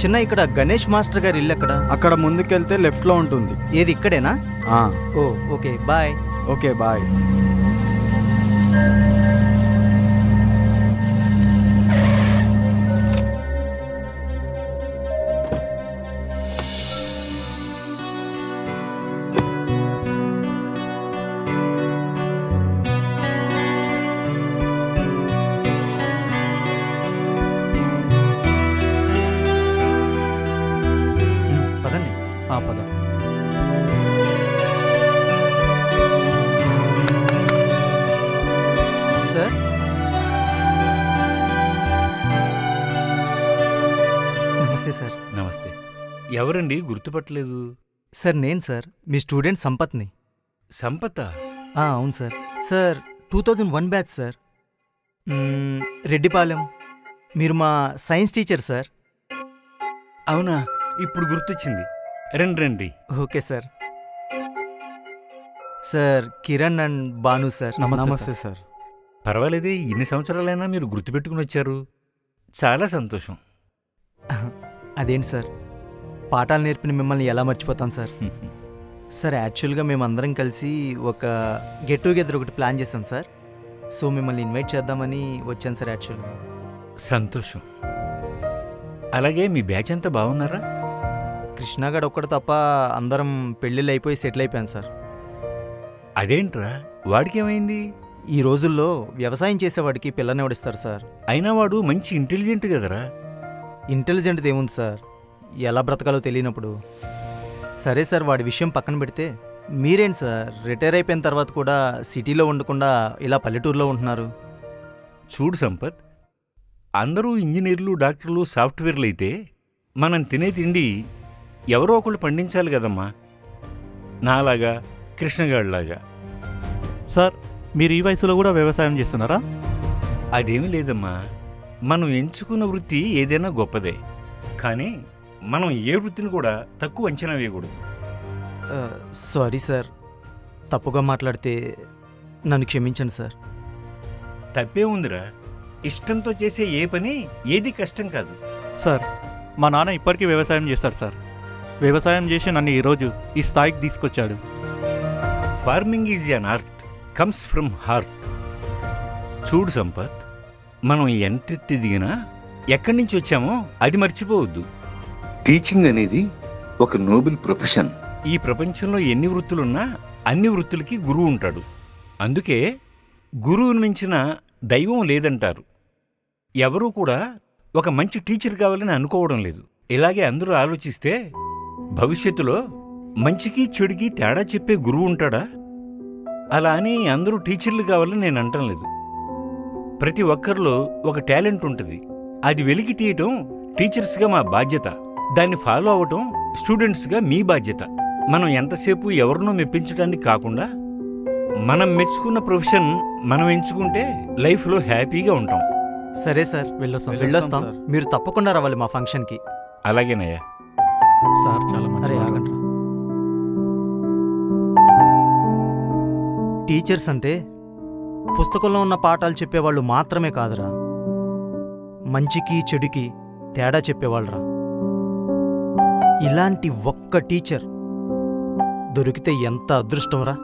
చిన్న ఇక్కడ గణేష్ మాస్టర్ గారి ఇల్లు ఎక్కడ అక్కడ ముందుకెళ్తే లెఫ్ట్లో ఉంటుంది ఏది ఇక్కడేనా ఆ, ఓ ఓకే బాయ్ ఓకే బాయ్ పదండి ఆ, పద సార్ నమస్తే సార్ నమస్తే ఎవరండి గుర్తుపట్టలేదు సార్ నేను సార్ మీ స్టూడెంట్ సంపత్ని సంపత ఆ, అవును sir sir two thousand one batch sir మ్మ్, రెడ్డిపాలెం మీరు మా సైన్స్ టీచర్ సార్ అవునా ఇప్పుడు గుర్తొచ్చింది రండి రండి okay sir sir Kiran and Bhanu sir నమస్తే నమస్తే సార్ పర్వాలేదే ఇన్ని సంవత్సరాలైనా మీరు గుర్తుపెట్టుకుని వచ్చారు చాలా సంతోషం అదేంటి సార్ పాఠాలు నేర్పిన మిమ్మల్ని ఎలా మర్చిపోతాం సార్ సార్ యాక్చువల్గా మేమందరం కలిసి ఒక గెట్ టుగెదర్ ఒకటి ప్లాన్ చేశాం సార్ సో మిమ్మల్ని ఇన్వైట్ చేద్దామని వచ్చాను సార్ యాక్చువల్గా సంతోషం అలాగే మీ బ్యాచ్ అంతా బాగున్నారా కృష్ణాగడ్ ఒక్కడు తప్ప అందరం పెళ్ళిళ్ళు అయిపోయి సెటిల్ అయిపోయాను సార్ అదేంట్రా వాడికేమైంది ఈ రోజుల్లో వ్యవసాయం చేసేవాడికి పిల్లని ఎవడిస్తారు సార్ అయినా వాడు మంచి ఇంటెలిజెంట్ కదరా ఇంటెలిజెంట్ది ఏముంది సార్ ఎలా బ్రతకాలో తెలియనప్పుడు సరే సార్ వాడి విషయం పక్కన పెడితే మీరేంటి సార్ రిటైర్ అయిపోయిన తర్వాత కూడా సిటీలో ఉండకుండా ఇలా పల్లెటూరులో ఉంటున్నారు చూడు సంపత్ అందరూ ఇంజనీర్లు డాక్టర్లు సాఫ్ట్వేర్లు అయితే మనం తినే తిండి ఎవరో ఒకళ్ళు పండించాలి కదమ్మా నాలాగా కృష్ణగాడిలాగా సార్ మీరు ఈ వయసులో కూడా వ్యవసాయం చేస్తున్నారా అదేమీ లేదమ్మా మనం ఎంచుకున్న వృత్తి ఏదైనా గొప్పదే కానీ మనం ఏ వృత్తిని కూడా తక్కువ అంచనా వేయకూడదు ఆ, సారీ సార్ తప్పుగా మాట్లాడితే నన్ను క్షమించండి సార్ తప్పే ఉందిరా ఇష్టంతో చేసే ఏ పని ఏది కష్టం కాదు సార్ మా నాన్న ఇప్పటికీ వ్యవసాయం చేస్తాడు సార్ వ్యవసాయం చేసి నన్ను ఈరోజు ఈ స్థాయికి తీసుకొచ్చాడు farming is an art comes from heart చూడు సంపత్ మనం ఎంతెత్తి దిగినా ఎక్కడి నుంచి వచ్చామో అది మర్చిపోవద్దు టీచింగ్ అనేది ఒక నోబెల్ ప్రొఫెషన్ ఈ ప్రపంచంలో ఎన్ని వృత్తులున్నా అన్ని వృత్తులకి గురువు ఉంటాడు అందుకే గురువును మించిన దైవం లేదంటారు ఎవరూ కూడా ఒక మంచి టీచర్ కావాలని అనుకోవడం లేదు ఇలాగే అందరూ ఆలోచిస్తే భవిష్యత్తులో మంచికి చెడుకి తేడా చెప్పే గురువు ఉంటాడా అలా అని అందరూ టీచర్లు కావాలని నేను అంటం లేదు ప్రతి ఒక్కరిలో ఒక టాలెంట్ ఉంటుంది అది వెలికి తీయటం టీచర్స్గా మా బాధ్యత దాన్ని ఫాలో అవ్వటం స్టూడెంట్స్గా మీ బాధ్యత మనం ఎంతసేపు ఎవరినో మెప్పించడానికి కాకుండా మనం మెచ్చుకున్న ప్రొఫెషన్ మనం ఎంచుకుంటే లైఫ్లో హ్యాపీగా ఉంటాం సరే సార్ వెళ్ళొస్తాం వెళ్ళొస్తాం సార్. మీరు తప్పకుండా రావాలి మా ఫంక్షన్కి అలాగేనయ్యా సార్ చాలా మంచి అరే వాడు. ఆగండి టీచర్స్ అంటే పుస్తకంలో ఉన్న పాఠాలు చెప్పేవాళ్ళు మాత్రమే కాదురా మంచికి చెడుకి తేడా చెప్పేవాళ్ళరా ఇలాంటి ఒక్క టీచర్ దొరికితే ఎంత అదృష్టంరా